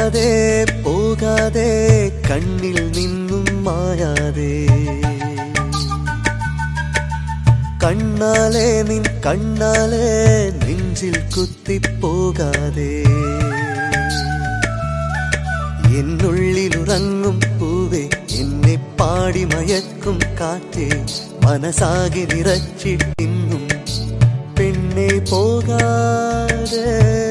പോകാതെ പോകാതെ കണ്ണിൽ നിന്നും മായാതെ കണ്ണാലെ നിൻ കണ്ണാലെ നെഞ്ചിൽ കുത്തിപ്പോകാതെ എന്നുള്ളിലുറങ്ങും പൂവേ എന്നെ പാടി മയക്കും കാറ്റേ മനസാകെ നിറച്ചിട്ടിന്നും പെണ്ണെ പോകാതെ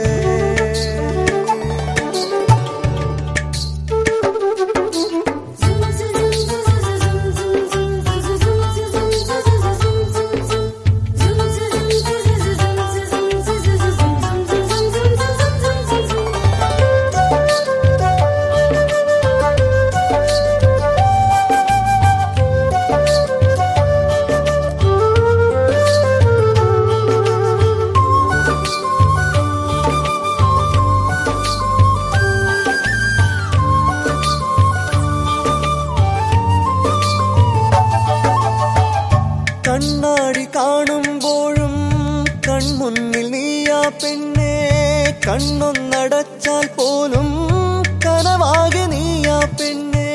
കണ്ണാടി കാണുമ്പോഴും കൺമുന്നിൽ നീയാ പെണ്ണെ കണ്ണൊന്നടച്ചാൽ പോലും കനവാകെ നീയാ പെണ്ണെ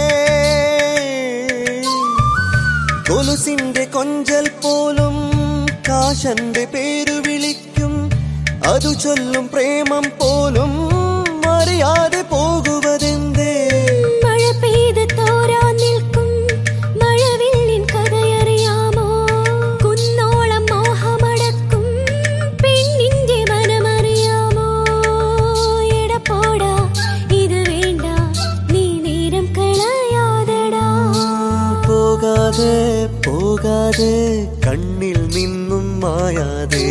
കൊലുസിന്റെ കൊഞ്ചൽ പോലും കാശന്റെ പേരു വിളിക്കും അതു ചൊല്ലും പ്രേമം പോലും അറിയാതെ പോകുവതെന്തേ മഴ പെയ്ത് തോരാൻ നിൽക്കും മഴവില്ലിൻ കഥയറിയാമോ കുന്നോളം മോഹമടക്കും പെണ്ണിന്റെ മനമറിയാമോ എടപ്പോടാ ഇത് വേണ്ട നീ നേരം കളയാതെടാ പോകാതെ പോകാതെ കണ്ണിൽ നിന്നും മായാതെ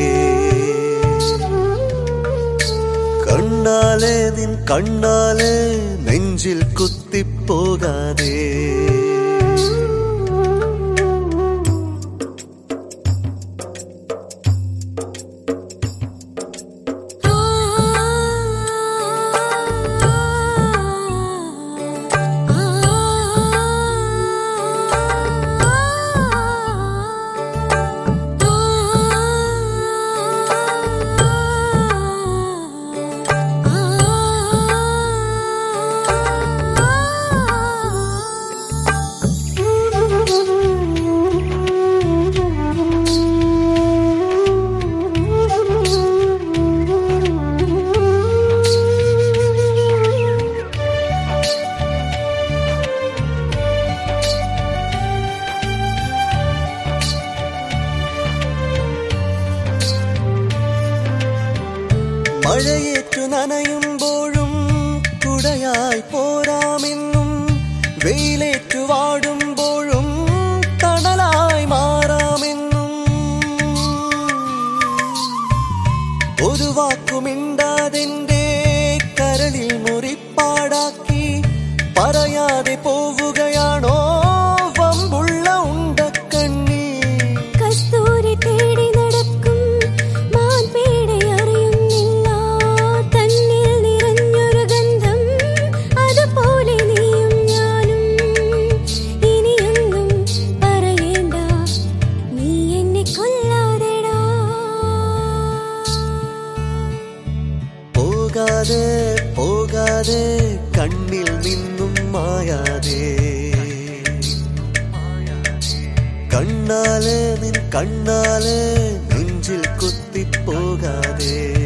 കണ്ണാലെ നിൻ കണ്ണാലെ നെഞ്ചിൽ കുത്തിപ്പോകാതെ ആ മഴയേറ്റു നനയുമ്പോഴും കുടയായി പോരാമെന്നും വെയിലേറ്റു വാടുമ്പോഴും തണലായി മാറാമെന്നും ഒരു വാക്കുമിണ്ടാതെന്റെ കരളിൽ മുറിപ്പാടാക്കി പറയാതെ പോവുകയാണോ വമ്പുള്ള ഉണ്ടക്കണ്ണീ കസ്തൂരി തേടി നടക്കും മാൻപേടെ അറിയുന്നില്ല തന്നിൽ നിറഞ്ഞൊരു ഗന്ധം അതുപോലെ നീയും ഞാനും ഇനിയൊന്നും പറയേണ്ട നീ എന്നെ കൊല്ലാതെടാ പോകാതെ പോകാതെ കണ്ണിൽ നിന്നും മായാതെ കണ്ണാലെ നിൻ കണ്ണാലെ നെഞ്ചിൽ കുത്തിപ്പോകാതെ